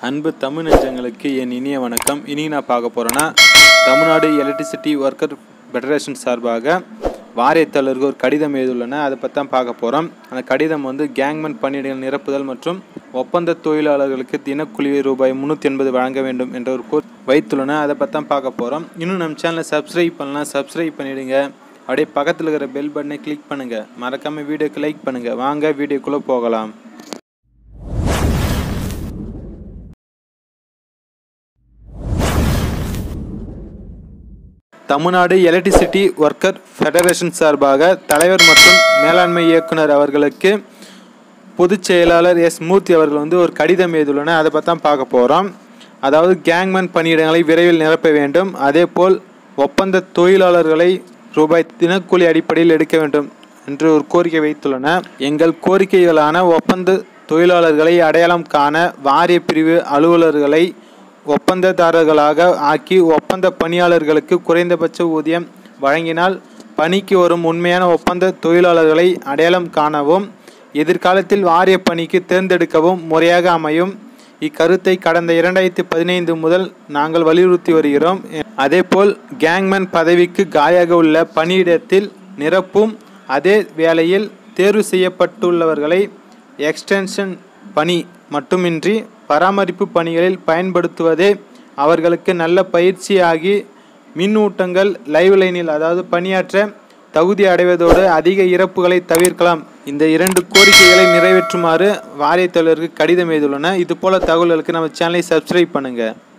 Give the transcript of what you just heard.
அன்பு தமிழ் நெஞ்சங்களுக்கு என் இனிய வணக்கம் இனி நான் பார்க்க போகிறேன்னா தமிழ்நாடு எலக்ட்ரிசிட்டி ஒர்க்கர் ஃபெடரேஷன் சார்பாக வாரியத்தாளருக்கு ஒரு கடிதம் எழுதியுள்ளன அதை பற்றி தான் பார்க்க போகிறோம் அந்த கடிதம் வந்து கேங்மேன் பணியிடங்கள் நிரப்புதல் மற்றும் ஒப்பந்த தொழிலாளர்களுக்கு தினக்கூலி ரூபாய் முந்நூற்றி எண்பது வழங்க வேண்டும் என்ற ஒரு கோர் வைத்துள்ளன அதை பற்றி தான் பார்க்க போகிறோம் இன்னும் நம்ம சேனலை சப்ஸ்கிரைப் பண்ணலாம் சப்ஸ்கிரைப் பண்ணிவிடுங்க அப்படியே பக்கத்தில் இருக்கிற பெல் பட்டனை கிளிக் பண்ணுங்கள் மறக்காமல் வீடியோக்கு லைக் பண்ணுங்கள் வாங்க வீடியோக்குள்ளே போகலாம் தமிழ்நாடு எலக்ட்ரிசிட்டி ஒர்க்கர் ஃபெடரேஷன் சார்பாக தலைவர் மற்றும் மேலாண்மை இயக்குனர் அவர்களுக்கு பொதுச் செயலாளர் எஸ் மூர்த்தி அவர்கள் வந்து ஒரு கடிதம் எழுதியுள்ளனர் அதை பற்றி தான் பார்க்க போகிறோம் அதாவது கேங்மேன் பணியிடங்களை விரைவில் நிரப்ப வேண்டும் அதேபோல் ஒப்பந்த தொழிலாளர்களை ரூபாய் தினக்கூலி அடிப்படையில் எடுக்க வேண்டும் என்று ஒரு கோரிக்கை வைத்துள்ளன எங்கள் கோரிக்கைகளான ஒப்பந்த தொழிலாளர்களை அடையாளம் காண வாரிய பிரிவு அலுவலர்களை ஒப்பந்ததாரர்களாக ஆக்கி ஒப்பந்த பணியாளர்களுக்கு குறைந்தபட்ச ஊதியம் வழங்கினால் பணிக்கு வரும் உண்மையான ஒப்பந்த தொழிலாளர்களை அடையாளம் காணவும் எதிர்காலத்தில் வாரிய பணிக்கு தேர்ந்தெடுக்கவும் முறையாக அமையும் இக்கருத்தை கடந்த இரண்டாயிரத்தி பதினைந்து முதல் நாங்கள் வலியுறுத்தி வருகிறோம் அதேபோல் கேங்மேன் பதவிக்கு காயாக உள்ள பணியிடத்தில் நிரப்பும் அதே வேளையில் தேர்வு செய்யப்பட்டுள்ளவர்களை எக்ஸ்டென்ஷன் பணி மட்டுமின்றி பராமரிப்பு பணிகளில் பயன்படுத்துவதே அவர்களுக்கு நல்ல பயிற்சியாகி மின்னூட்டங்கள் லைவ் லைனில் அதாவது பணியாற்ற தகுதி அடைவதோடு அதிக இறப்புகளை தவிர்க்கலாம் இந்த இரண்டு கோரிக்கைகளை நிறைவேற்றுமாறு வாரியத்தலைவருக்கு கடிதம் எழுதியுள்ளன இது போல தகவல்களுக்கு நம்ம சேனலை சப்ஸ்கிரைப் பண்ணுங்கள்